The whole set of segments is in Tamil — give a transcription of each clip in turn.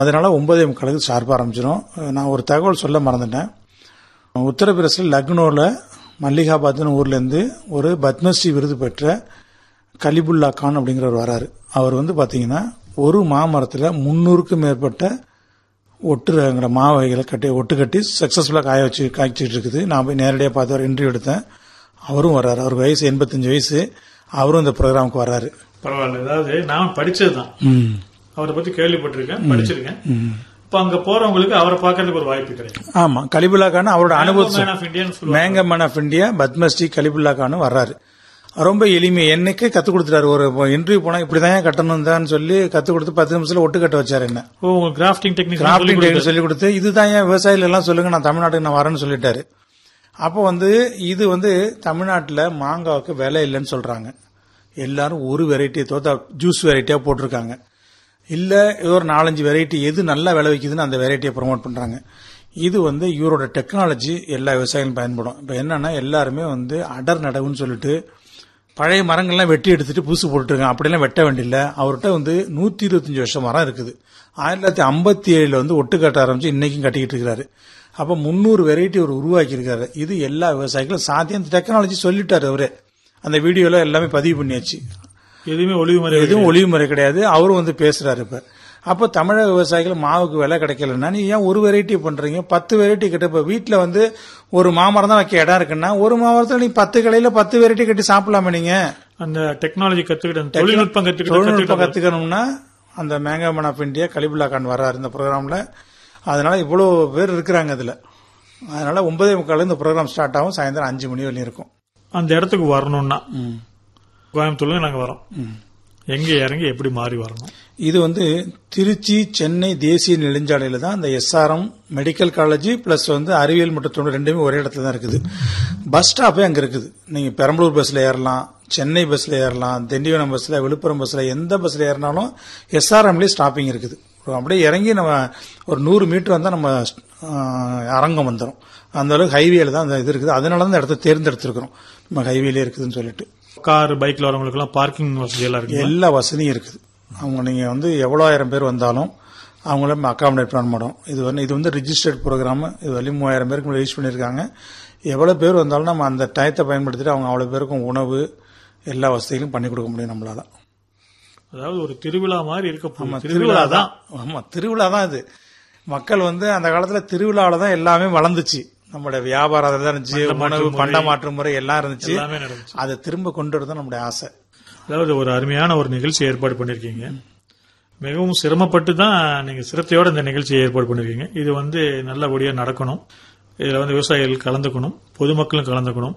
அதனால ஒன்பதே முக்காலுக்கு ஷார்ப்பாக ஆரம்பிச்சிடும் நான் ஒரு தகவல் சொல்ல மறந்துட்டேன் உத்தரப்பிரதேசில் லக்னோவில் மல்லிகாபாத்னு ஊர்லேருந்து ஒரு பத்மஸ்ரீ விருது பெற்ற கலிபுல்லா கான் அப்படிங்கிறவர் வராரு அவர் வந்து பார்த்தீங்கன்னா ஒரு மாமரத்தில் முன்னூறுக்கும் மேற்பட்ட ஒட்டு ரகங்கிற மா வகைகளை கட்டி ஒட்டு கட்டி சக்ஸஸ்ஃபுல்லாக காய வச்சு காய்ச்சிட்டு இருக்குது நான் போய் நேரடியாக பார்த்து ஒரு இன்டர்வியூ எடுத்தேன் அவரும் வர்றாரு அவருக்கு வயசு எண்பத்தஞ்சு வயசு அவரும் இந்த ப்ரோக்ராமுக்கு வர்றாரு பரவாயில்ல அதாவது நான் படிச்சதுதான் ம் அவரை பத்தி கேள்விப்பட்டிருக்கேன் படிச்சிருக்கேன் இப்ப அங்க போறவங்களுக்கு அவரை பார்க்கறதுக்கு ஒரு வாய்ப்பு கிடைக்கும் ஆமா கலிபுல்லா கான் அவரோட அனுபவத்தை மேன் ஆஃப் இந்தியான்னு சொல்லுவாங்க mango man of India Padmashri Kalifulla Khan வர்றாரு ரொம்ப எளிமை என்னைக்கே கத்துக் கொடுத்துட்டாரு ஒரு இன்டர்வியூ போனா இப்படிதான் கட்டணும் தான் சொல்லி கத்துக் கொடுத்து பத்து நிமிஷத்துல ஒட்டு கட்ட வச்சாரு என்ன ஓ உங்க கிராஃப்டிங் டெக்னிக் கிராஃப்டிங் டெக்னிக் சொல்லி கொடுத்து இதுதான் ஏன் விவசாயிகள் எல்லாம் சொல்லுங்க நான் தமிழ்நாட்டுக்கு நான் வரேன்னு சொல்லிட்டாரு அப்போ வந்து இது வந்து தமிழ்நாட்டில் மாங்காவுக்கு விலை இல்லைன்னு சொல்றாங்க எல்லாரும் ஒரு வெரைட்டியை தோத்தா ஜூஸ் வெரைட்டியா போட்டிருக்காங்க இல்ல ஏதோ ஒரு நாலஞ்சு வெரைட்டி எது நல்லா விளை வைக்குதுன்னு அந்த வெரைட்டியை ப்ரொமோட் பண்றாங்க இது வந்து இவரோட டெக்னாலஜி எல்லா விவசாயிகளும் பயன்படும் இப்போ என்னன்னா எல்லாருமே வந்து அடர் நடவுன்னு சொல்லிட்டு பழைய மரங்கள்லாம் வெட்டி எடுத்துட்டு புதுசு போட்டுருக்காங்க அப்படிலாம் வெட்ட வேண்டியில்ல அவர்கிட்ட வந்து நூத்தி இருபத்தஞ்சு வருஷம் மரம் இருக்குது ஆயிரத்தி தொள்ளாயிரத்தி ஐம்பத்தி ஏழுல வந்து ஒட்டு கட்ட ஆரம்பிச்சு இன்னைக்கும் கட்டிக்கிட்டு இருக்காரு அப்ப முந்நூறு வெரைட்டி அவர் உருவாக்கி இருக்காரு இது எல்லா விவசாயிகளும் சாத்தியம் டெக்னாலஜி சொல்லிட்டாரு அவரே அந்த வீடியோல எல்லாமே பதிவு பண்ணியாச்சு எதுவுமே ஒளிவு மறை எதுவும் ஒளிவு முறை கிடையாது அவரும் வந்து பேசுறாரு இப்ப அப்போ தமிழக விவசாயிகள் மாவுக்கு விலை கிடைக்கலன்னா நீ ஏன் ஒரு வெரைட்டி பண்றீங்க பத்து வெரைட்டி கிட்ட இப்ப வீட்டுல வந்து ஒரு மாமரம் தான் வைக்க இடம் இருக்குன்னா ஒரு மாமரத்துல நீ பத்து கடையில பத்து வெரைட்டி கட்டி சாப்பிடலாமே நீங்க அந்த டெக்னாலஜி கத்துக்கிட்டு அந்த தொழில்நுட்பம் கத்துக்கிட்டு தொழில்நுட்பம் கத்துக்கிட்டு கத்துக்கணும்னா அந்த mango man of India Kalifulla Khan வர்றாரு இந்த ப்ரோக்ராம்ல அதனால இவ்வளவு பேர் இருக்கிறாங்க அதுல அதனால ஒன்பதே முக்கால் இந்த ப்ரோக்ராம் ஸ்டார்ட் ஆகும் சாயந்தரம் அஞ்சு மணி வரையும் இருக்கும் அந்த இடத்துக்கு வரணும்னா கோயம்புத்தூர்ல நாங்க வரோம் எங்க இறங்கி எப்படி மாறி வரணும் இது வந்து திருச்சி சென்னை தேசிய நெடுஞ்சாலையில தான் இந்த எஸ்ஆர்எம் மெடிக்கல் காலேஜ் பிளஸ் வந்து அறிவியல் மற்றும் தொண்டு ரெண்டுமே ஒரே இடத்துல தான் இருக்குது பஸ் ஸ்டாப்பே அங்க இருக்குது நீங்க பெரம்பலூர் பஸ்ல ஏறலாம் சென்னை பஸ்ல ஏறலாம் திண்டிவனம் பஸ்ல விழுப்புரம் பஸ்ல எந்த பஸ்ல ஏறினாலும் எஸ்ஆர்எம்லேயே ஸ்டாப்பிங் இருக்குது அப்படியே இறங்கி நம்ம ஒரு நூறு மீட்டர் வந்தா நம்ம ஆஹ், அரங்கம் வந்துடும் அந்த அளவுக்கு ஹைவேல தான் அந்த இது இருக்குது அதனால தான் இந்த இடத்த தேர்ந்தெடுத்திருக்கிறோம் நம்ம ஹைவேலே இருக்குதுன்னு சொல்லிட்டு கார் பைக்ல வரவங்களுக்கு எல்லாம் பார்க்கிங் வசதி எல்லாம் இருக்கு எல்லா வசதியும் இருக்குது அவங்க நீங்க வந்து எவ்வளோ ஆயிரம் பேர் வந்தாலும் அவங்கள அகாமடேட் பண்ண மாட்டோம் இது வந்து இது வந்து ரிஜிஸ்டர்ட் ப்ரோக்ராம் இது வரையும் மூவாயிரம் பேருக்கு ரிலீஸ் பண்ணியிருக்காங்க எவ்வளோ பேர் வந்தாலும் நம்ம அந்த டயத்தை பயன்படுத்திட்டு அவங்க அவ்வளோ பேருக்கும் உணவு எல்லா வசதிகளும் பண்ணி கொடுக்க முடியும் நம்மளால அதாவது ஒரு திருவிழா மாதிரி இருக்க போகுது திருவிழா தான் ஆமா திருவிழா தான் இது மக்கள் வந்து அந்த காலத்துல திருவிழாவில தான் எல்லாமே வளர்ந்துச்சு நம்மளுடைய வியாபாரம் அதில் தான் இருந்துச்சு உணவு பண்ட மாற்று முறை எல்லாம் இருந்துச்சு எல்லாமே நடந்துச்சு அதை திரும்ப கொண்டு வரது நம்மளுடைய ஆசை அதாவது ஒரு அருமையான ஒரு நிகழ்ச்சி ஏற்பாடு பண்ணிருக்கீங்க மிகவும் சிரமப்பட்டு தான் நீங்க சிரத்தையோட இந்த நிகழ்ச்சியை ஏற்பாடு பண்ணிருக்கீங்க இது வந்து நல்லபடியா நடக்கணும் இதுல வந்து விவசாயிகள் கலந்துக்கணும் பொதுமக்களும் கலந்துக்கணும்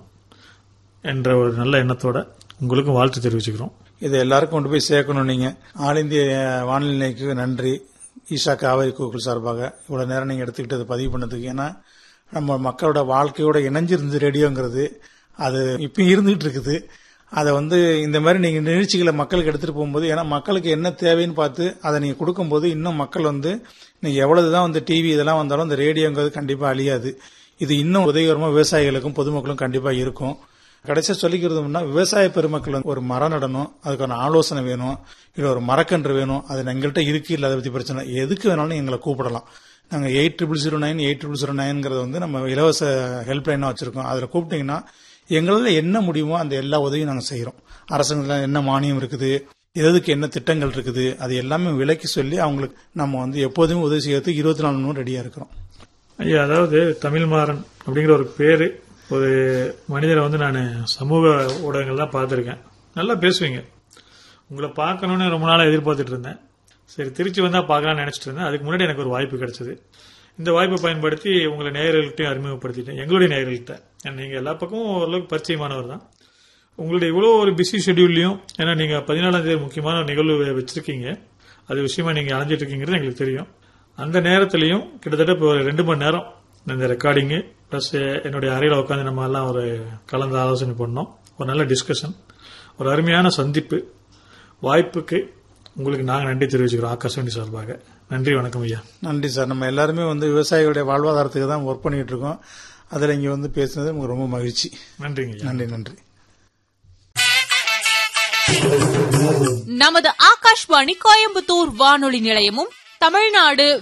என்ற ஒரு நல்ல எண்ணத்தோட உங்களுக்கும் வாழ்த்து தெரிவிச்சுக்கிறோம் இதை எல்லாருக்கும் கொண்டு போய் சேர்க்கணும் நீங்க ஆல் இந்திய வானொலி நிலையத்துக்கு நன்றி ஈஷா காவிரி கோகுல் சார்பாக இவ்வளவு நேரம் நீங்க எடுத்துக்கிட்டது பதிவு பண்ணதுக்கு ஏன்னா நம்ம மக்களோட வாழ்க்கையோட இணைஞ்சிருந்து ரேடியோங்கிறது அது இப்பயும் இருந்துகிட்டு இருக்குது அதை வந்து இந்த மாதிரி நீங்க நிகழ்ச்சிகளை மக்களுக்கு எடுத்துட்டு போகும்போது ஏன்னா மக்களுக்கு என்ன தேவைன்னு பார்த்து அதை நீங்க கொடுக்கும்போது இன்னும் மக்கள் வந்து நீங்க எவ்வளவுதான் வந்து டிவி இதெல்லாம் வந்தாலும் இந்த ரேடியோங்கிறது கண்டிப்பா அழியாது இது இன்னும் உதவிகரமா விவசாயிகளுக்கும் பொதுமக்களும் கண்டிப்பா இருக்கும் கடைசியா சொல்லிக்கிறதுனா விவசாய பெருமக்கள் வந்து ஒரு மரம் நடணும் அதுக்கான ஆலோசனை வேணும் இல்ல ஒரு மரக்கன்று வேணும் அது எங்கள்கிட்ட இருக்கு இல்ல அதை பத்தி பிரச்சனை இல்லை. எதுக்கு வேணாலும் எங்களை கூப்பிடலாம் நாங்க eight triple zero nine eight triple zero நைன்ங்கிறது வந்து நம்ம இலவச ஹெல்ப்லைனா வச்சிருக்கோம் அதுல கூப்பிட்டீங்கன்னா எங்களால என்ன முடியுமோ அந்த எல்லா உதவியும் நாங்க செய்யறோம் அரசாங்கத்துல என்ன மானியம் இருக்குது எதுக்கு என்ன திட்டங்கள் இருக்குது அது எல்லாமே விலக்கி சொல்லி அவங்களுக்கு நம்ம வந்து எப்போதுமே உதவி செய்யறதுக்கு இருபத்தி நாலு மணி நேரம் ரெடியா இருக்கிறோம் ஐயா அதாவது தமிழ்மாறன் அப்படிங்கிற ஒரு பேரு ஒரு மனிதரை வந்து நான் சமூக ஊடகங்கள்லாம் பார்த்துருக்கேன் நல்லா பேசுவீங்க உங்களை பார்க்கணும்னு ரொம்ப நாளாக எதிர்பார்த்துட்டு இருந்தேன் சரி திருச்சி வந்தா பார்க்கலாம்னு நினைச்சிட்டு இருந்தேன் அதுக்கு முன்னாடி எனக்கு ஒரு வாய்ப்பு கிடைச்சது இந்த வாய்ப்பை பயன்படுத்தி உங்களை நேயர்கள்ட்டையும் அறிமுகப்படுத்திட்டேன் எங்களுடைய நேயர்கள்ட்ட ஏன்னா நீங்க எல்லா பக்கமும் ஓரளவுக்கு பரிச்சயமானவர் தான் உங்களுடைய இவ்வளோ ஒரு பிஸி ஷெட்யூல்லையும் ஏன்னா நீங்க பதினாலாம் தேதி முக்கியமான நிகழ்வு வச்சிருக்கீங்க அது விஷயமா நீங்க அலைஞ்சிட்டு இருக்கீங்கிறது எங்களுக்கு தெரியும் அந்த நேரத்திலையும் கிட்டத்தட்ட இப்போ ஒரு ரெண்டு மணி நேரம் இந்த ரெக்கார்டிங்கு ப்ளஸ் என்னுடைய அறையில் உட்காந்து நம்ம எல்லாம் ஒரு கலந்து ஆலோசனை பண்ணோம் ஒரு நல்ல டிஸ்கஷன் ஒரு அருமையான சந்திப்பு வாய்ப்புக்கு உங்களுக்கு நாங்கள் நன்றி தெரிவிச்சுக்கிறோம் ஆகாஷவாணி சார்பாக நன்றி வணக்கம் ஐயா நன்றி சார் நம்ம எல்லாருமே வந்து விவசாயிகளுடைய வாழ்வாதாரத்துக்கு தான் ஒர்க் பண்ணிட்டு இருக்கோம் அதுல இங்க வந்து பேசுனது நமக்கு ரொம்ப மகிழ்ச்சி நன்றிங்க ஐயா நன்றி நன்றி நமது ஆகாஷ்வாணி கோயம்புத்தூர் வானொலி நிலையமும் தமிழ்நாடு